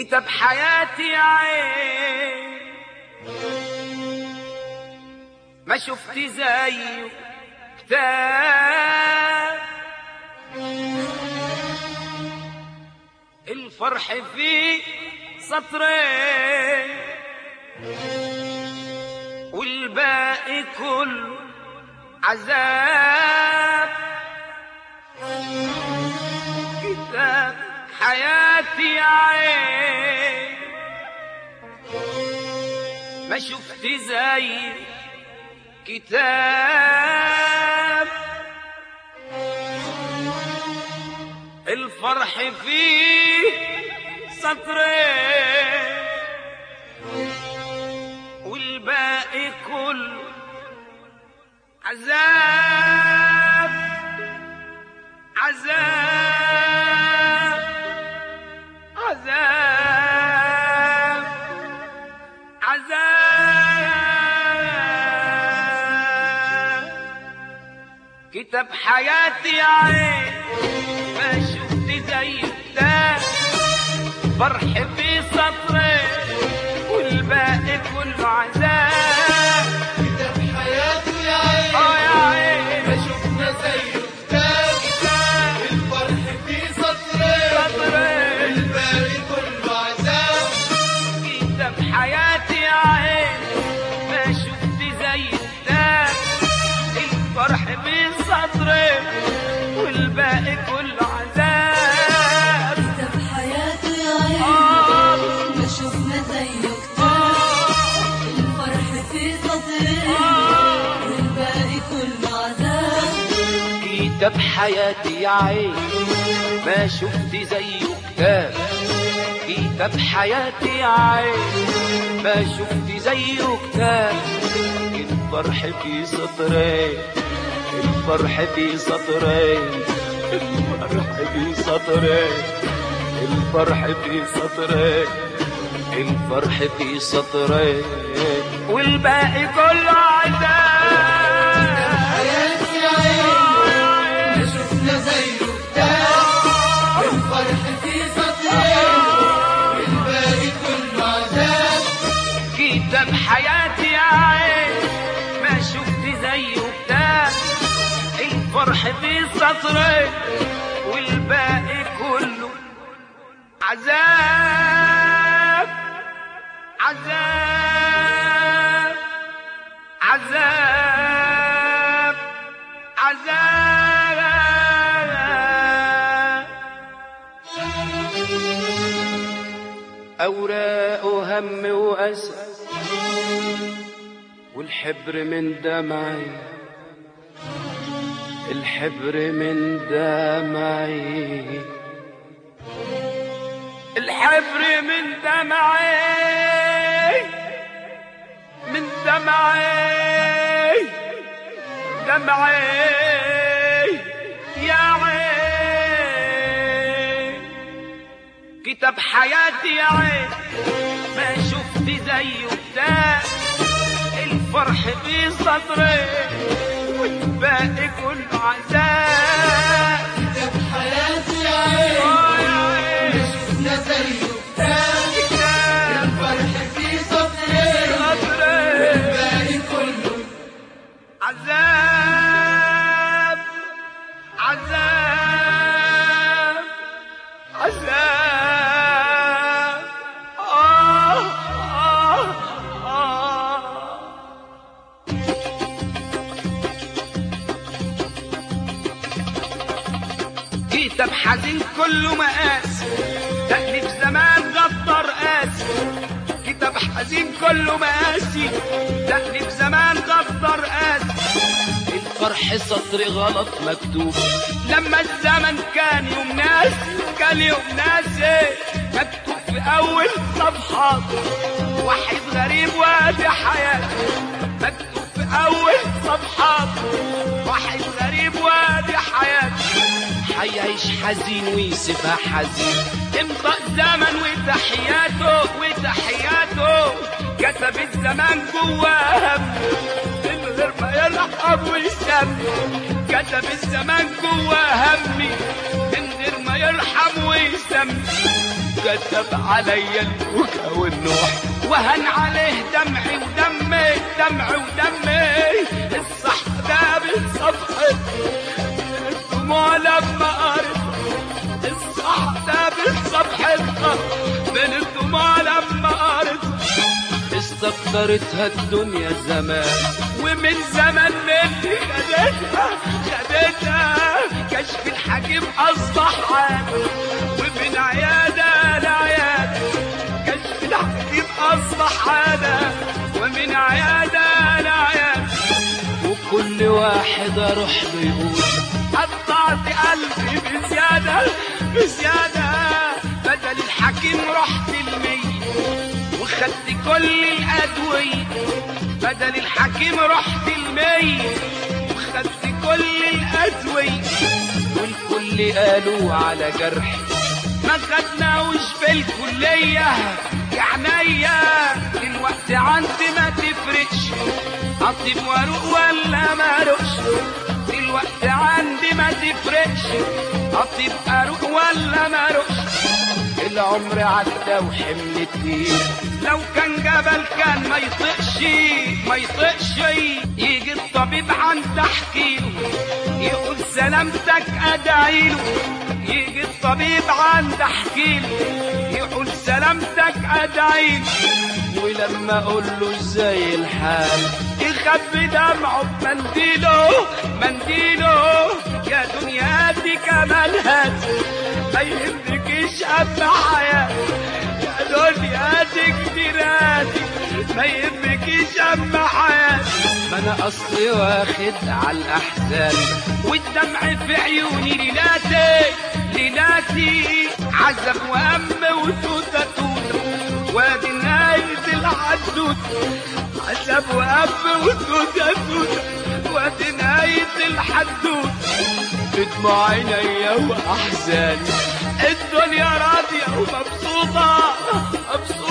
كتاب حياتي يا عين ما شفت زيه كتاب الفرح فيه سطرين والباقي كله عذاب كتاب حياتي يا عين ما شفت زي كتاب الفرح فيه سطرين والباقي كله عذاب عذاب عذاب عذاب كتاب حياتي يا عين ما شفت زي ده فرح في سطرين والباقي كله عذاب كتاب حياته يا عين اه يا عين ما شفنا زيه كتاب كتاب الفرح فيه سطرين سطرين الباقي كله عذاب كتاب حياتي يا عين ما شفت زي ده الفرح بين سطرين والباقي كله عذاب كتاب حياته يا عين آه ما شفنا زيه كتاب آه الفرح في سطرين آه والباقي كله عذاب كتاب حياتي يا عين ما شفت زيه كتاب كتاب حياتي يا عين ما شفت زيه كتاب الفرح في سطرين الفرح في سطرين الفرح في سطرين الفرح في سطرين الفرح في سطرين والباقي كله عذاب حياته يا عين ما شفنا زيه كتاب الفرح فيه سطرين الباقي كله عذاب كتاب حياتي يا عين ما شفت زيه كتاب الفرح في سطرين والباقي كله عذاب عذاب عذاب عذاب أوراق وهم وأسى والحبر من دمعي الحبر من دمعي الحبر من دمعي من دمعي دمعي يا عين كتاب حياتي يا عين ما شفت زيه ده الفرح في صدري والباقي كله عذاب كتاب حياته يا عين آه يا عين ما شفنا زيه كتاب كتاب الفرح فيه سطرين صدري الباقي كله عذاب عذاب عذاب آه آه آه كتاب حزين كله مقاس تأليف زمان غدر قاسي كتاب حزين كله مقاسي تأليف زمان غدر قاسي الفرح سطر غلط مكتوب لما الزمن كان يوم ناس كان يوم ناس مكتوب في أول صفحة واحد غريب وادي حياته مكتوب في أول صفحة واحد غريب وادي حياته حيعيش حزين ويسيبها حزين امضى الزمن وتحياته وتحياته كتب الزمان جواه همه من غير ما يلحق ويسمي كتب الزمان جواه همي من غير ما يرحم ويسمي وكتب علي البكا والنوح وهن عليه دمعي ودمي دمعي ودمي الصحبة بالصفحة الدموع لما قريت الصحبة بالصفحة من الدموع لما قريت استقدرتها الدنيا زمان ومن زمان مني خدتها خدتها كشف الحكيم اصبح عام ومن عياده لعياده كشف الحكيم اصبح عاده ومن عياده لعياده وكل واحد اروح له يقول قطعت قلبي بزياده بزياده بدل الحكيم رحت الميت وخدت كل الأدوية بدل الحكيم رحت الميت وخدت كل الأدوية والكل قالوا على جرحي ما خدناوش في الكلية يا عينيا الوقت عندي ما تفرقش أطيب واروق ولا ما اروقش الوقت عندي ما تفرقش أطيب اروق ولا ما اروقش العمر عدى وحمل كتير لو كان جبل كان ما يطقش ما يطقش يجي الطبيب عند احكيله يقول سلامتك ادعيله يجي الطبيب عند احكيله يقول سلامتك ادعيله ولما اقول له ازاي الحال يخبي دمعه بمنديله منديله يا دنيا دي كمان هات ما يهمكش أما حياة يا دنيا دي كتيراتي ما يهمكش أما حياة ما أنا أصلي واخد على الأحزان والدمع في عيوني ليلاتي ليلاتي عذب وهم وتوتة توتة وادي نهاية الحدوتة عذب وهم وتوتة توتة وادي نهاية الحدوتة بدموع عينيا واحزاني الدنيا راضيه ومبسوطه مبسوطه